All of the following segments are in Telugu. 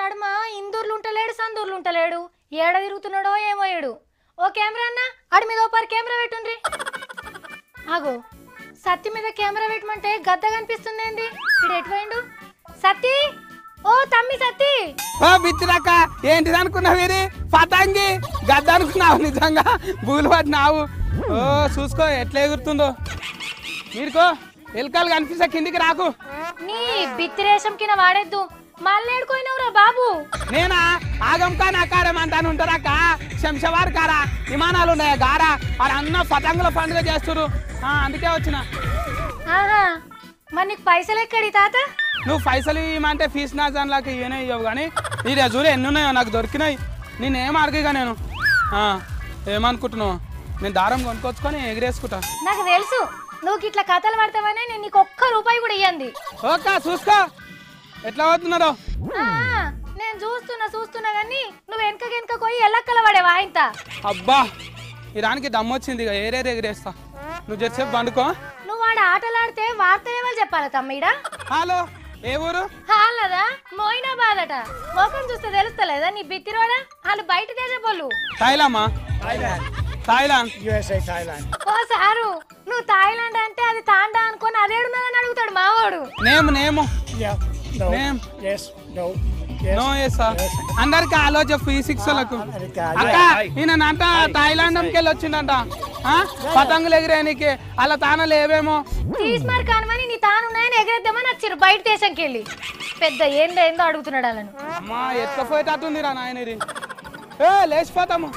నడుమ ఇందూర్లు ఉంటలేడు సందూర్లు ఉంటలేడు ఏడ తిరుగుతున్నాడో ఏమో ఏడు ఓ కెమెరా అన్న అడి మీద ఓ పరి కెమెరా పెట్టుండ్రి ఆగో సత్తి మీద కెమెరా పెట్టమంటే గద్ద కనిపిస్తుంది ఏంది ఇడు ఎటువైండు సత్తి ఓ తమ్మి సత్తి ఓ బిత్తిరక్క ఏంటిది అనుకున్నావు ఇది పతంగి గద్ద అనుకున్నావు నిజంగా బూలు పట్టినావు ఓ చూసుకో ఎట్లా ఎగురుతుందో వీడుకో ఎలుకలు కనిపిస్తే కిందికి రాకు నీ బిత్తిరేషం కింద వాడేద్దు మళ్ళీ ఏడుకోయినవురా బాబు నేనా ఆగం కా నకారం అంటాను ఉంటారక్క శంషవార్ కారా విమానాలు ఉన్నాయా గారా వాడు అన్న పతంగుల పండుగ చేస్తురు ఆ, అందుకే వచ్చిన ఆహా మరి నీకు పైసలు ఎక్కడి తాత నువ్వు పైసలు ఇవ్వమంటే ఫీజు నాజాన్లాకి ఇవనే ఇవ్వవు కానీ నీ చూడు ఎన్ని ఉన్నాయో నాకు దొరికినాయి నేనేం అడిగిగా నేను ఆ, ఏమనుకుంటున్నావు నేను దారం కొనుక్కొచ్చుకొని ఎగిరేసుకుంటా నాకు తెలుసు నువ్వు ఇట్లా కథలు పడతావనే నేను నీకు ఒక్క రూపాయి కూడా ఇయ్యంది ఓకే చూసుకో ఎట్లా అవుతున్నారో ఆ, నేను చూస్తున్నా చూస్తున్నా కానీ నువ్వు వెనక వెనక పోయి ఎల్లక్కల పడేవా ఇంత అబ్బా ఈ రానికి దమ్మొచ్చింది ఇక ఏరేది ఎగిరేస్తా నువ్వు జరసేపు పండుకో నువ్వు వాడు ఆటలాడితే వార్తలేవాళ్ళు చెప్పాలా తమ్మిడ హలో ఏ ఊరు హాలదా మోయినాబాద్ అట ముఖం చూస్తే తెలుస్తలేదా నీ బిత్తిరోడా వాళ్ళు బయట దేశపోళ్ళు థాయిలామా Thailand, థాయిలాండ్ USA, Thailand. ఓ సారు నువ్వు థాయిలాండ్ అంటే అది తాండా అనుకొని అదేడున్నదని అడుగుతాడు మావాడు name name Yeah. No. Name? Yes. No. Yes. No yes అందరికి ఆలో చెప్పు ఈ సిక్స్ లకు అందరికీ అక్క ఈయన అంట థాయిలాండ్ వెళ్ళి వచ్చిండంట ఆ? పతంగులు ఎగిరేనికి అలా తానలు ఏవేమో తీసి మరి కానమని నీ తానున్నాయని ఎగరేద్దామని వచ్చారు బయట దేశంకి వెళ్ళి పెద్ద ఏందో ఏందో అడుగుతున్నాడు వాళ్ళను అమ్మా ఎత్తుకపోయేటట్టుంది రా నాయన ఇది ఏ లేచిపోతాము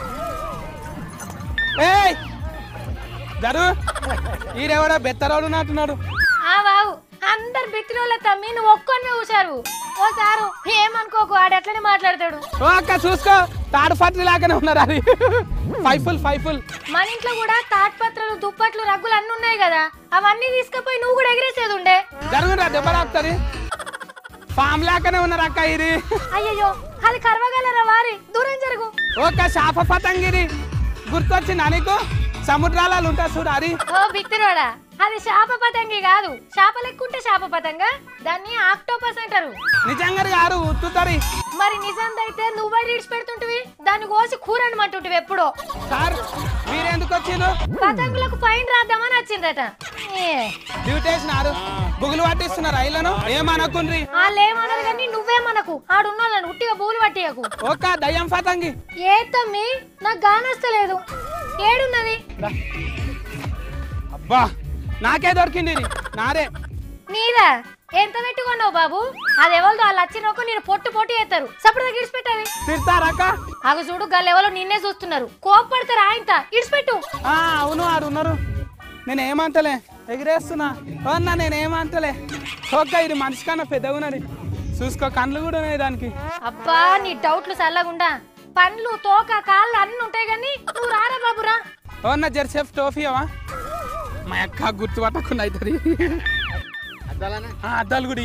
ఏయ్ జరు ఈడెవడో బెత్తరోడు నాటున్నాడు ఆ బావు అందరు బిత్తిరోళ్ళ తమ్మి నువ్వు ఒక్కొని చూశారు ఓ సారు ఏమనుకోకు ఆడు అట్లనే మాట్లాడతాడు ఓ అక్క చూసుకో తాడు పత్రి లాగానే ఉన్నారు అది ఫైఫుల్ ఫైఫుల్ మన ఇంట్లో కూడా తాట్పత్రలు దుప్పట్లు రగ్గులు అన్ని ఉన్నాయి కదా అవన్నీ తీసుకుపోయి నువ్వు కూడా ఎగిరేసేది ఉండే జరుగురా దెబ్బలాపుతుంది ఫామ్ లాగానే ఉన్నారు అక్క ఇది అయ్యయ్యో అది కరవగలరా వారి దూరం జరుగు ఒక శాప పతంగిరి గుర్తొచ్చిందా నీకు సముద్రాలలో ఉంటా చూడు అది ఓ బిత్తిరోడా అది శాప పతంగి కాదు శాప లెక్కుంటే శాప పతంగా దాన్ని ఆక్టోపస్ అంటారు నిజంగా గారు ఉత్తుతారు మరి నిజందైతే నువ్వే రీడ్స్ పెడుతుంటివి దాన్ని కోసి కూర అనమంటుంటివి ఎప్పుడో సార్ మీరెందుకు వచ్చిండ్రు పతంగులకు ఫైన్ రాద్దామని వచ్చిందట ఏ, డ్యూటీ వేసినారు బుగులు పట్టిస్తున్నారు రైళ్లను ఏమనుకుండ్రి వాళ్ళు ఏమన్నారు కానీ నువ్వే మనకు ఆడున్నోళ్ళని ఉట్టిగా బూలు పట్టియకు ఒక దయ్యం పతంగి ఏ తమ్మి నాకు గానొస్తలేదు ఏడున్నది అబ్బా నాకే దొరికింది ఇది నాదే నీదా ఎంత పెట్టుకున్నావు బాబు అది ఎవరిదో వాళ్ళు వచ్చినోకు నేను పొట్టు పొట్టు చేస్తారు సప్పుడు దగ్గర ఇడిచిపెట్టాలి తిడతారక్క అగు చూడు గల్ ఎవరో నిన్నే చూస్తున్నారు కోపడతారు ఆయనత ఇడిచిపెట్టు ఆ, అవును ఆడు ఉన్నారు నేను ఏమంటలే ఎగిరేస్తున్నా అన్నా నేను ఏమంటలే ఓకే ఇది మనిషి కన్నా పెద్దగా ఉన్నది చూసుకో కండ్లు కూడా ఉన్నాయి దానికి అబ్బా నీ డౌట్లు చల్లగుండా పండ్లు తోక కాళ్ళు అన్ని ఉంటాయి కానీ నువ్వు రారా బాబురా ఓన్న జెర్సేఫ్ టోఫీ అవా మా అక్క గుర్తు పట్టకుండా అవుతుంది అద్దాలు గుడి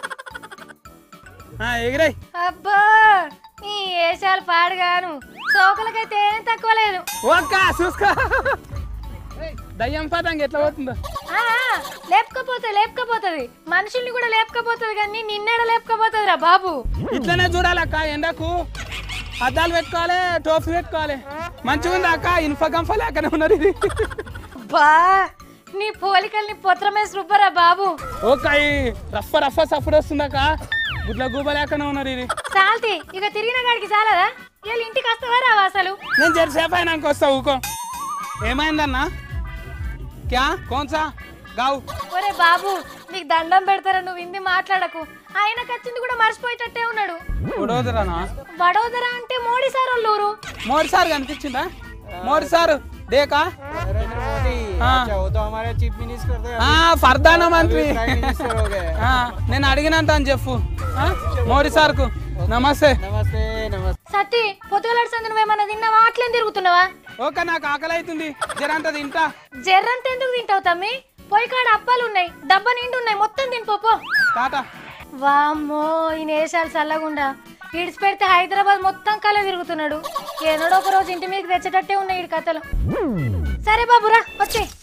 ఎగిరాయి అబ్బా ఈ ఏషాలు పాడుగాను సోకులకైతే ఏం తక్కువ లేదు ఓక్క చూసుకో దయ్యం పతంగి ఎట్లా పోతుందో ఆ, లేపుకపోతే లేపుకపోతుంది మనుషుల్ని కూడా లేపుకపోతుంది కానీ నిన్నెడ లేపుకపోతుంది రా బాబు ఇట్లనే చూడాలక్క ఎండకు అద్దాలు పెట్టుకోవాలి టోఫీ పెట్టుకోవాలి మంచిగా ఉంది అక్క ఇన్ఫ గంఫ లేకనే ఉన్నది ఇది బా నీ పోలికల్ని పొత్రమే రుబ్బరా బాబు ఓకే ఈ రఫ రఫ సఫర్ వస్తుందక్క గుడ్ల గూబ లేకనే ఉన్నది ఇది చాల్తి ఇక తిరిగిన కాడికి చాలదా వీళ్ళు ఇంటికి వస్తావా రావా అసలు నేను జరసేపు అయినాక వస్తా ఊకో ఏమైందన్నా క్యా కోన్సా గావు ఒరే బాబు నీకు దండం పెడతారా నువ్వు ఇంది మాట్లాడకు ఆయన కచ్చింది కూడా మర్చిపోయేటట్టే ఉన్నాడు వడోదరానా వడోదర అంటే మోడీ సార్ వాళ్ళ ఊరు మోడీ సార్ కనిపించిందా మోడీ సార్ దేకా नरेंद्र मोदी हाँ। अच्छा वो तो हमारे चीफ मिनिस्टर थे ఆ, ప్రధాన మంత్రి प्राइम मिनिस्टर हो गए ఆ, నేను అడిగినంత అని చెప్పు ఆ, మోడీ సార్కు నమస్తే नमस्ते नमस्ते సత్తి పొద్దుగలాడు సంది నువ్వేమన్నా తిన్నావా అట్లేం తిరుగుతున్నావా ఓకే నాకు ఆకలి అవుతుంది జరంత తింటా జర్రంత ఎందుకు తింటావు తమ్మి పొయ్యి కాడ అప్పాలు ఉన్నాయి డబ్బా నిండు ఉన్నాయి మొత్తం తినిపోపో టాటా వామ్మో ఈ నేషాలు చల్లగుండా ఇడిచి పెడితే హైదరాబాద్ మొత్తం కల తిరుగుతున్నాడు ఏనాడో ఒక రోజు ఇంటి మీదకి తెచ్చేటట్టే ఉన్నాయి ఈ కథలు సరే బాబురా వచ్చే